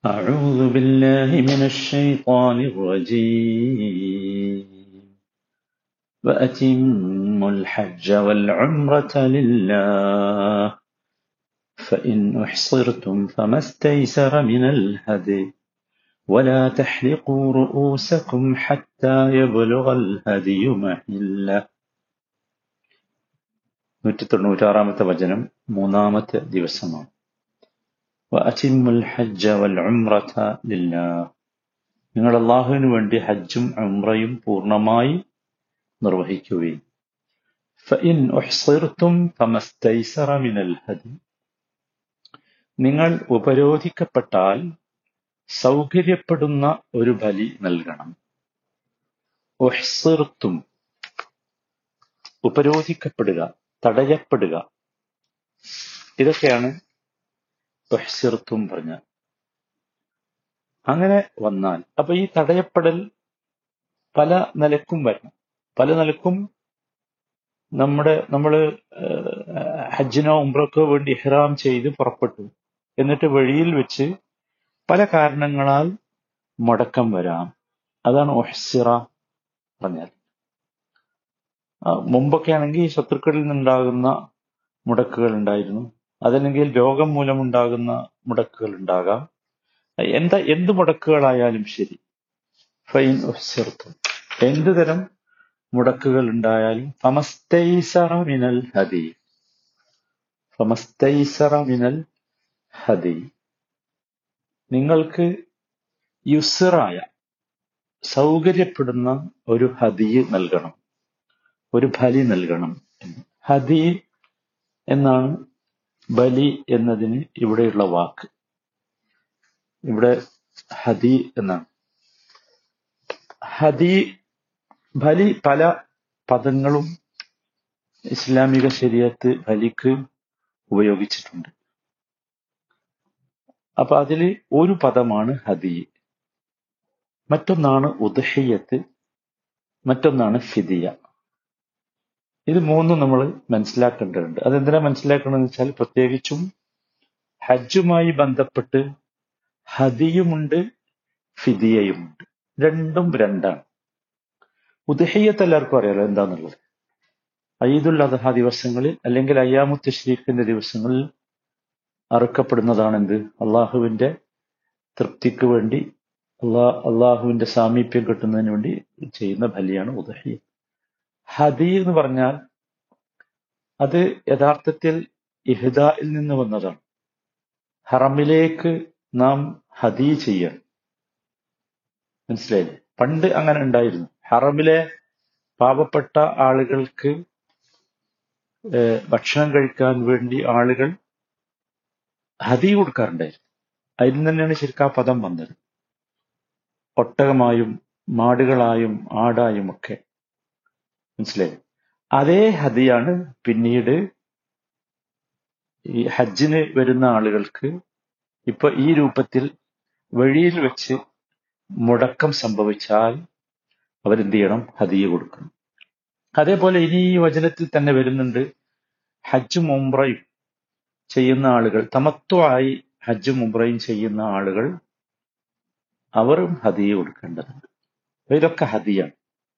أعوذ بالله من الشيطان الرجيم وأتموا الحج والعمرة لله فإن أحصرتم فما استيسر من الهدي ولا تحلقوا رؤوسكم حتى يبلغ الهدي محله നൂറ്റി തൊണ്ണൂറ്റാറാമത്തെ വചനം മൂന്നാമത്തെ ദിവസമാണ് വഅതിമ്മുൽ ഹജ്ജ വൽ ഉംറത ലില്ലാഹ് നിങ്ങൾ അള്ളാഹുവിന് വേണ്ടി ഹജ്ജും ഉംറയും പൂർണ്ണമായി നിർവഹിക്കുകയും ഫഇൻ ഉഹ്സിർതും ഫമസ്തൈസറ മിനൽ ഹദി നിങ്ങൾ ഉപരോധിക്കപ്പെട്ടാൽ സൗകര്യപ്പെടുന്ന ഒരു ബലി നൽകണം ഉഹ്സിർതും ഉപരോധിക്കപ്പെടുക തടയപ്പെടുക ഇതൊക്കെയാണ് ഉഹ്സിർത്തും പറഞ്ഞ അങ്ങനെ വന്നാൽ അപ്പൊ ഈ തടയപ്പെടൽ പല നിലക്കും വരണം പല നിലക്കും നമ്മുടെ നമ്മൾ ഹജ്ജിനോ ഉംറക്കോ വേണ്ടി ഇഹ്റാം ചെയ്ത് പുറപ്പെട്ടു എന്നിട്ട് വഴിയിൽ വെച്ച് പല കാരണങ്ങളാൽ മുടക്കം വരാം അതാണ് ഒഹ്സിറ പറഞ്ഞാൽ ആ, മുമ്പൊക്കെ ആണെങ്കിൽ ശത്രുക്കളിൽ നിന്നുണ്ടാകുന്ന മുടക്കുകൾ ഉണ്ടായിരുന്നു അതല്ലെങ്കിൽ രോഗം മൂലമുണ്ടാകുന്ന മുടക്കുകൾ ഉണ്ടാകാം എന്താ എന്ത് മുടക്കുകളായാലും ശരി ഫൈൻ ഉഹ്സിർത്തും എന്ത് തരം മുടക്കുകൾ ഉണ്ടായാലും ഫമസ്തൈസറ മിനൽ ഹദി ഫമസ്തൈസറ മിനൽ ഹദി നിങ്ങൾക്ക് യുസറായ സൗകര്യപ്പെടുന്ന ഒരു ഹദിയ് നൽകണം ഒരു ബലി നൽകണം എന്ന്. ഹദി എന്നാണ് ബലി എന്നതിന് ഇവിടെയുള്ള വാക്ക് ഇവിടെ ഹദി എന്നാണ് ഹദി ബലി പല പദങ്ങളും ഇസ്ലാമിക ശരീരത്ത് ബലിക്ക് ഉപയോഗിച്ചിട്ടുണ്ട് അപ്പൊ അതിൽ ഒരു പദമാണ് ഹദി മറ്റൊന്നാണ് ഉദഹിയത്ത് മറ്റൊന്നാണ് ഫിദിയ ഇത് മൂന്നും നമ്മൾ മനസ്സിലാക്കേണ്ടതുണ്ട് അതെന്തിനാ മനസ്സിലാക്കണമെന്ന് വെച്ചാൽ പ്രത്യേകിച്ചും ഹജ്ജുമായി ബന്ധപ്പെട്ട് ഹദിയുമുണ്ട് ഫിദിയയുമുണ്ട് രണ്ടും രണ്ടാണ് ഉദഹിയത്ത് എല്ലാവർക്കും അറിയാലോ എന്താന്നുള്ളത് ഈദുൽ അദ്ഹ ദിവസങ്ങളിൽ അല്ലെങ്കിൽ അയ്യാമു തശ്രീഖിന്റെ ദിവസങ്ങളിൽ അറുക്കപ്പെടുന്നതാണ് എന്ത് അള്ളാഹുവിന്റെ തൃപ്തിക്ക് വേണ്ടി അള്ളാ അള്ളാഹുവിന്റെ സാമീപ്യം കിട്ടുന്നതിന് വേണ്ടി ചെയ്യുന്ന ബലിയാണ് ഉദഹിയ ഹദി എന്ന് പറഞ്ഞാൽ അത് യഥാർത്ഥത്തിൽ ഇഹ്ദായിൽ നിന്ന് വന്നതാണ് ഹറമിലേക്ക് നാം ഹദി ചെയ്യണം മനസ്സിലായില്ലേ പണ്ട് അങ്ങനെ ഉണ്ടായിരുന്നു ഹറമിലെ പാവപ്പെട്ട ആളുകൾക്ക് ഏഹ്, ഭക്ഷണം കഴിക്കാൻ വേണ്ടി ആളുകൾ ഹദി കൊടുക്കാറുണ്ടായിരുന്നു അതിൽ നിന്ന് തന്നെയാണ് ശരിക്കും ആ പദം വന്നത് ഒട്ടകമായും മാടുകളായും ആടായും ഒക്കെ മനസ്സിലായി അതേ ഹദിയാണ് പിന്നീട് ഈ ഹജ്ജിന് വരുന്ന ആളുകൾക്ക് ഇപ്പൊ ഈ രൂപത്തിൽ വഴിയിൽ വെച്ച് മുടക്കം സംഭവിച്ചാൽ അവരെന്ത് ചെയ്യണം ഹദിയ കൊടുക്കണം അതേപോലെ ഇനി ഈ വചനത്തിൽ തന്നെ വരുന്നുണ്ട് ഹജ്ജും ഉംറയും ചെയ്യുന്ന ആളുകൾ തമത്വമായി ഹജ്ജും ഉംറയും ചെയ്യുന്ന ആളുകൾ അവരും ഹദിയ കൊടുക്കേണ്ടതുണ്ട് അപ്പൊ ഇതൊക്കെ ഹദിയാണ്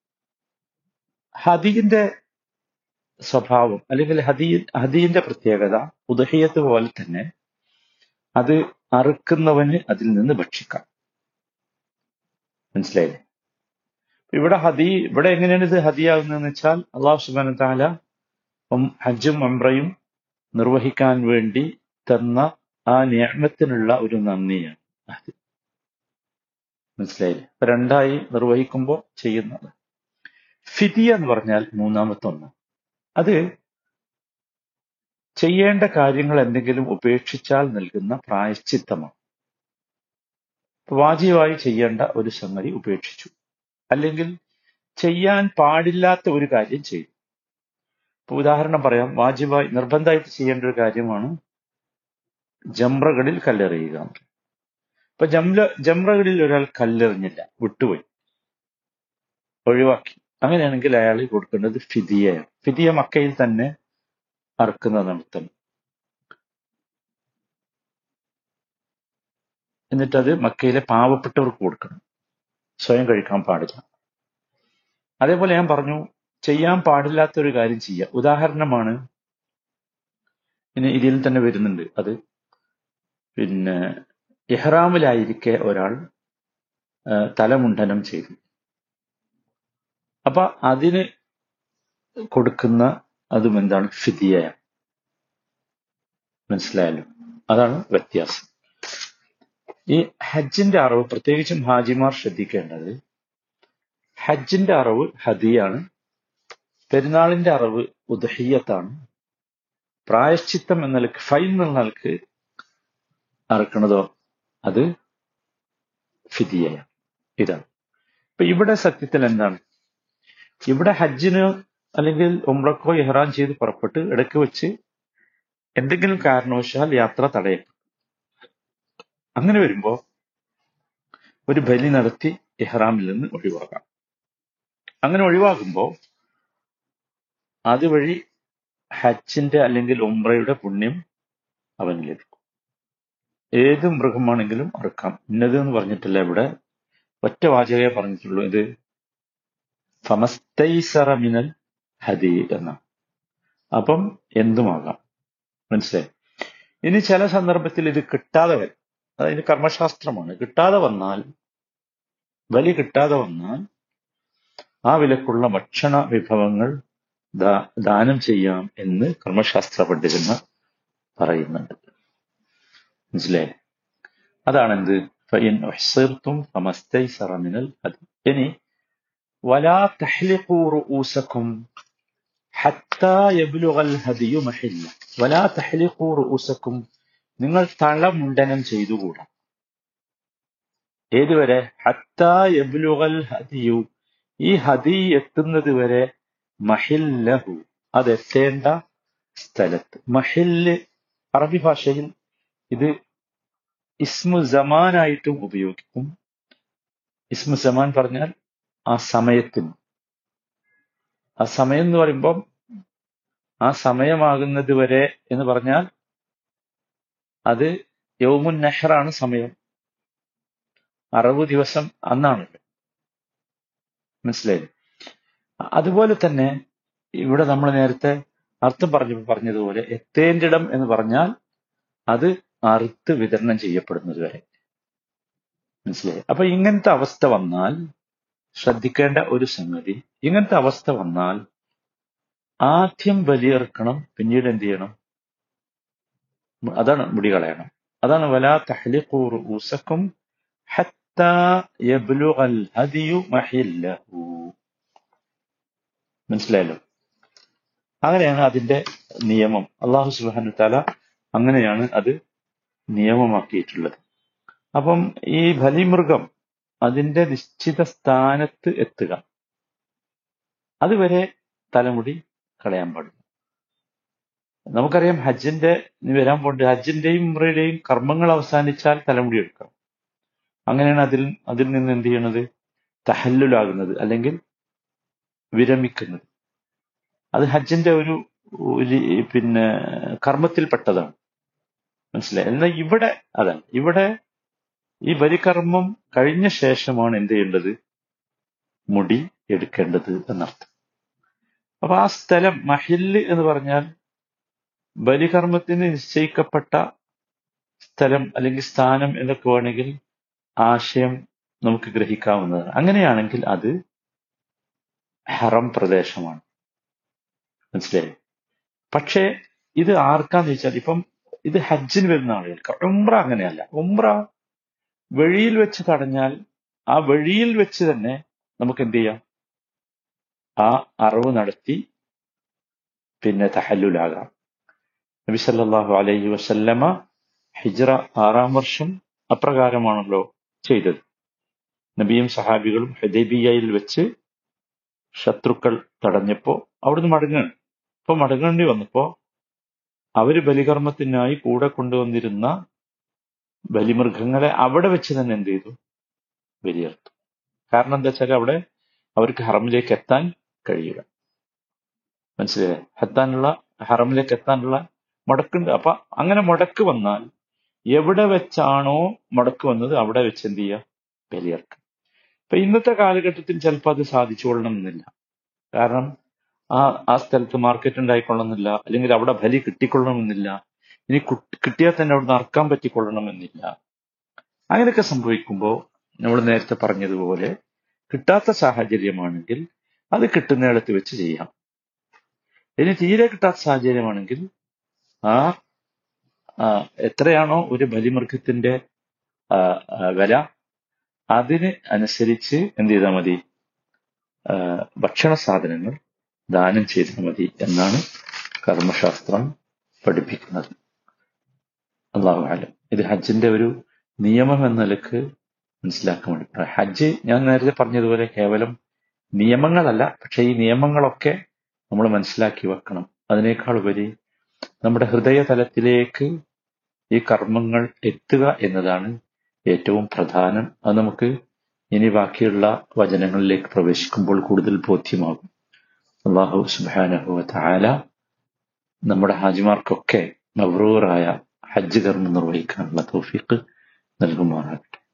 ഹദിന്റെ സ്വഭാവം അല്ലെങ്കിൽ ഹദീ ഹദീന്റെ പ്രത്യേകത ഉദഹിയത്ത് പോലെ തന്നെ അത് അറുക്കുന്നവന് അതിൽ നിന്ന് ഭക്ഷിക്കാം മനസ്സിലായില്ലേ ഇവിടെ ഹദി ഇവിടെ എങ്ങനെയാണ് ഇത് ഹദിയാകുന്നതെന്ന് വെച്ചാൽ അള്ളാഹു സുബാന താല ഹജ്ജും അമ്രയും നിർവഹിക്കാൻ വേണ്ടി തന്ന ആ നിയമത്തിനുള്ള ഒരു നന്ദിയാണ് അത് മനസ്സിലായില്ലേ അപ്പൊ രണ്ടായി നിർവഹിക്കുമ്പോൾ ചെയ്യുന്നത് ഫിദിയ എന്ന് പറഞ്ഞാൽ മൂന്നാമത്തെ ഒന്ന് അത് ചെയ്യേണ്ട കാര്യങ്ങൾ എന്തെങ്കിലും ഉപേക്ഷിച്ചാൽ നൽകുന്ന പ്രായശ്ചിത്തമാണ് വാജിബായി ചെയ്യേണ്ട ഒരു സംഗതി ഉപേക്ഷിച്ചു അല്ലെങ്കിൽ ചെയ്യാൻ പാടില്ലാത്ത ഒരു കാര്യം ചെയ്തു ഇപ്പൊ ഉദാഹരണം പറയാം വാജിബായി നിർബന്ധമായിട്ട് ചെയ്യേണ്ട ഒരു കാര്യമാണ് ജംറകളിൽ കല്ലെറിയുക ഇപ്പൊ ജംല ജംറകളിൽ ഒരാൾ കല്ലെറിഞ്ഞില്ല വിട്ടുപോയി ഒഴിവാക്കി അങ്ങനെയാണെങ്കിൽ അയാൾ കൊടുക്കേണ്ടത് ഫിദിയയാണ് ഫിദിയ മക്കയിൽ തന്നെ അറുക്കുന്നതാണ് ഉത്തമം എന്നിട്ടത് മക്കയിലെ പാവപ്പെട്ടവർക്ക് കൊടുക്കണം സ്വയം കഴിക്കാൻ പാടില്ല അതേപോലെ ഞാൻ പറഞ്ഞു ചെയ്യാൻ പാടില്ലാത്ത ഒരു കാര്യം ചെയ്യുക ഉദാഹരണമാണ് ഇനി ഇതിൽ തന്നെ വരുന്നുണ്ട് അത് പിന്നെ ഇഹ്റാമിലായിരിക്കെ ഒരാൾ ആ, തലമുണ്ടനം ചെയ്തു അപ്പൊ അതിന് കൊടുക്കുന്ന അതും എന്താണ് ഫിദിയ മനസ്സിലായല്ലോ അതാണ് വ്യത്യാസം ഈ ഹജ്ജിന്റെ അറിവ് പ്രത്യേകിച്ചും ഹാജിമാർ ശ്രദ്ധിക്കേണ്ടത് ഹജ്ജിന്റെ അറിവ് ഹദിയാണ് പെരുന്നാളിന്റെ അറിവ് ഉദഹിയത്താണ് പ്രായശ്ചിത്തം എന്ന നിലക്ക് ഫൈൻ എന്ന നിലക്ക് അറക്കണതോ അത് ഫിദിയയാണ് ഇതാണ് ഇപ്പൊ ഇവിടെ സത്യത്തിൽ എന്താണ് ഇവിടെ ഹജ്ജിന് അല്ലെങ്കിൽ ഉംറക്കോ ഇഹ്റാൻ ചെയ്ത് പുറപ്പെട്ട് ഇടയ്ക്ക് വെച്ച് എന്തെങ്കിലും കാരണവശാൽ യാത്ര തടയപ്പെട്ടു അങ്ങനെ വരുമ്പോ ഒരു ബലി നടത്തി ഇഹ്റാമിൽ നിന്ന് ഒഴിവാകാം അങ്ങനെ ഒഴിവാകുമ്പോ അതുവഴി ഹജ്ജിന്റെ അല്ലെങ്കിൽ ഉംറയുടെ പുണ്യം അവന് ലഭിക്കും ഏത് മൃഗമാണെങ്കിലും അറുക്കാം ഇന്നത് എന്ന് പറഞ്ഞിട്ടില്ല ഇവിടെ ഒറ്റ വാചകയെ പറഞ്ഞിട്ടുള്ളൂ ഇത് ഫമസ്തൈസറ മിനൽ ഹദി എന്ന അപ്പം എന്തുമാകാം മനസ്സിലായി ഇനി ചില സന്ദർഭത്തിൽ ഇത് കിട്ടാതെ വരും അതായത് കർമ്മശാസ്ത്രമാണ് കിട്ടാതെ വന്നാൽ ബലി കിട്ടാതെ വന്നാൽ ആ വിലക്കുള്ള ഭക്ഷണ വിഭവങ്ങൾ ദാ- ദാനം ചെയ്യാം എന്ന് കർമ്മശാസ്ത്ര പണ്ഡിതന്മാർ പറയുന്നുണ്ട് മനസ്സിലായി അതാണ് എന്ത് فإن أحصرتم فما استيسر من الهدي ഇനി ولا تحلقوا رؤوسكم حتى يبلغ الهدي محله ولا تحلقوا رؤوسكم നിങ്ങൾ തളമുണ്ടനം ചെയ്തുകൂടാ ഏതുവരെ ഹത്താ യബ്ലുഗൽ ഹദിയു ഈ ഹദി എത്തുന്നത് വരെ മഹില്ലഹു അത് എത്തേണ്ട സ്ഥലത്ത് മഹില്ല് അറബി ഭാഷയിൽ ഇത് ഇസ്മു സമാനായിട്ടും ഉപയോഗിക്കും ഇസ്മു സമാൻ പറഞ്ഞാൽ ആ സമയത്തിന് ആ സമയം എന്ന് പറയുമ്പം ആ സമയമാകുന്നത് വരെ എന്ന് പറഞ്ഞാൽ അത് യൗമുൻ നെഹ്റാണ് സമയം അറുപത് ദിവസം അന്നാണല്ലോ മനസ്സിലായി അതുപോലെ തന്നെ ഇവിടെ നമ്മൾ നേരത്തെ അർത്ഥം പറഞ്ഞു പറഞ്ഞതുപോലെ എത്തേണ്ടിടം എന്ന് പറഞ്ഞാൽ അത് അറുത്ത് വിതരണം ചെയ്യപ്പെടുന്നത് വരെ മനസ്സിലായി അപ്പൊ ഇങ്ങനത്തെ അവസ്ഥ വന്നാൽ ശ്രദ്ധിക്കേണ്ട ഒരു സംഗതി ഇങ്ങനത്തെ അവസ്ഥ വന്നാൽ ആദ്യം ബലിയെറുക്കണം പിന്നീട് എന്ത് ചെയ്യണം അതാണ് മുടി കളയണം അതാണ് വലാ തഹ്ലിഖൂ റൂസക്കും ഹത്താ യബ്ലുഗൽ ഹദിയു മഹില്ലഹു മനസ്സിലായല്ലോ അങ്ങനെയാണ് അതിന്റെ നിയമം അള്ളാഹു സുബ്ഹാനഹു തആല അങ്ങനെയാണ് അത് നിയമമാക്കിയിട്ടുള്ളത് അപ്പം ഈ ബലിമൃഗം അതിന്റെ നിശ്ചിത സ്ഥാനത്ത് എത്തുക അതുവരെ തലമുടി കളയാൻ പാടില്ല നമുക്കറിയാം ഹജ്ജിന്റെ ഇനി വരാൻ പോണ്ട് ഹജ്ജിന്റെയും ഉംറയുടെയും കർമ്മങ്ങൾ അവസാനിച്ചാൽ തലമുടി എടുക്കാം അങ്ങനെയാണ് അതിൽ അതിൽ നിന്ന് എന്ത് ചെയ്യണത് തഹല്ലുലാകുന്നത് അല്ലെങ്കിൽ വിരമിക്കുന്നത് അത് ഹജ്ജിന്റെ ഒരു ഒരു പിന്നെ കർമ്മത്തിൽപ്പെട്ടതാണ് മനസ്സിലായി എന്നാൽ ഇവിടെ അതാണ് ഇവിടെ ഈ ബലികർമ്മം കഴിഞ്ഞ ശേഷമാണ് എന്ത് ചെയ്യേണ്ടത് മുടി എടുക്കേണ്ടത് എന്നർത്ഥം അപ്പൊ ആ സ്ഥലം മഹില്ല് എന്ന് പറഞ്ഞാൽ ബലികർമ്മത്തിന് നിശ്ചയിക്കപ്പെട്ട സ്ഥലം അല്ലെങ്കിൽ സ്ഥാനം എന്നൊക്കെ വേണമെങ്കിൽ ആശയം നമുക്ക് ഗ്രഹിക്കാവുന്നതാണ് അങ്ങനെയാണെങ്കിൽ അത് ഹറം പ്രദേശമാണ് മനസ്സിലായി പക്ഷേ ഇത് ആർക്കാന്ന് വെച്ചാൽ ഇപ്പം ഇത് ഹജ്ജിന് വരുന്ന ആളുകൾക്ക് ഉംറ അങ്ങനെയല്ല ഉംറ വെളിയിൽ വെച്ച് തടഞ്ഞാൽ ആ വെളിയിൽ വെച്ച് തന്നെ നമുക്ക് എന്ത് ചെയ്യാം ആ അറിവ് നടത്തി പിന്നെ തഹല്ലുലാകാം നബി സല്ലല്ലാഹു അലൈഹി വസല്ലമ ഹിജ്റ ആറാം വർഷം അപ്രകാരമാണല്ലോ ചെയ്തത് നബിയും സഹാബികളും ഹുദൈബിയയിൽ വെച്ച് ശത്രുക്കൾ തടഞ്ഞപ്പോ അവിടുന്ന് മടങ്ങുകയാണ് ഇപ്പൊ മടങ്ങേണ്ടി വന്നപ്പോ അവര് ബലികർമ്മത്തിനായി കൂടെ കൊണ്ടുവന്നിരുന്ന ബലിമൃഗങ്ങളെ അവിടെ വെച്ച് തന്നെ എന്ത് ചെയ്തു ബലിയർത്തു കാരണം എന്താ വെച്ചാൽ അവിടെ അവർക്ക് ഹറമിലേക്ക് എത്താൻ കഴിയില്ല മനസ്സിലായേ എത്താനുള്ള ഹറമിലേക്ക് എത്താനുള്ള മുടക്കുണ്ട് അപ്പൊ അങ്ങനെ മുടക്ക് വന്നാൽ എവിടെ വെച്ചാണോ മുടക്ക് വന്നത് അവിടെ വെച്ച് എന്ത് ചെയ്യുക ബലിയർക്കുക ഇപ്പൊ ഇന്നത്തെ കാലഘട്ടത്തിൽ ചിലപ്പോൾ അത് സാധിച്ചുകൊള്ളണമെന്നില്ല കാരണം ആ ആ സ്ഥലത്ത് മാർക്കറ്റ് ഉണ്ടായിക്കൊള്ളണമെന്നില്ല അല്ലെങ്കിൽ അവിടെ ബലി കിട്ടിക്കൊള്ളണമെന്നില്ല ഇനി കുട്ടി- കിട്ടിയാൽ തന്നെ അവിടെ അറക്കാൻ പറ്റിക്കൊള്ളണമെന്നില്ല അങ്ങനെയൊക്കെ സംഭവിക്കുമ്പോൾ നമ്മൾ നേരത്തെ പറഞ്ഞതുപോലെ കിട്ടാത്ത സാഹചര്യമാണെങ്കിൽ അത് കിട്ടുന്നിടത്ത് വെച്ച് ചെയ്യാം ഇനി തീരെ കിട്ടാത്ത സാഹചര്യമാണെങ്കിൽ ആ ആ, എത്രയാണോ ഒരു ബലിമൃഗത്തിന്റെ ആ, ആ, വില അതിന് അനുസരിച്ച് എന്ത് ചെയ്താൽ മതി ആ, ഭക്ഷണ സാധനങ്ങൾ ദാനം ചെയ്താൽ മതി എന്നാണ് കർമ്മശാസ്ത്രം പഠിപ്പിക്കുന്നത് അള്ളാഹു ആലം ഇത് ഹജ്ജിന്റെ ഒരു നിയമം എന്ന നിലക്ക് മനസ്സിലാക്കാൻ വേണ്ടി പറയാം. ഹജ്ജ് ഞാൻ നേരത്തെ പറഞ്ഞതുപോലെ കേവലം നിയമങ്ങളല്ല പക്ഷെ ഈ നിയമങ്ങളൊക്കെ നമ്മൾ മനസ്സിലാക്കി വെക്കണം അതിനേക്കാൾ ഉപരി നമ്മുടെ ഹൃദയതലത്തിലേക്ക് ഈ കർമ്മങ്ങൾ എത്തുക എന്നതാണ് ഏറ്റവും പ്രധാനം അത് നമുക്ക് ഇനി ബാക്കിയുള്ള വചനങ്ങളിലേക്ക് പ്രവേശിക്കുമ്പോൾ കൂടുതൽ ബോധ്യമാകും അള്ളാഹു സുബാനഹു താല നമ്മുടെ ഹാജിമാർക്കൊക്കെ മബ്രൂറായ ഹജ്ജ് കർമ്മം നിർവഹിക്കാനുള്ള തൗഫീഖ് നൽകുമാറാകട്ടെ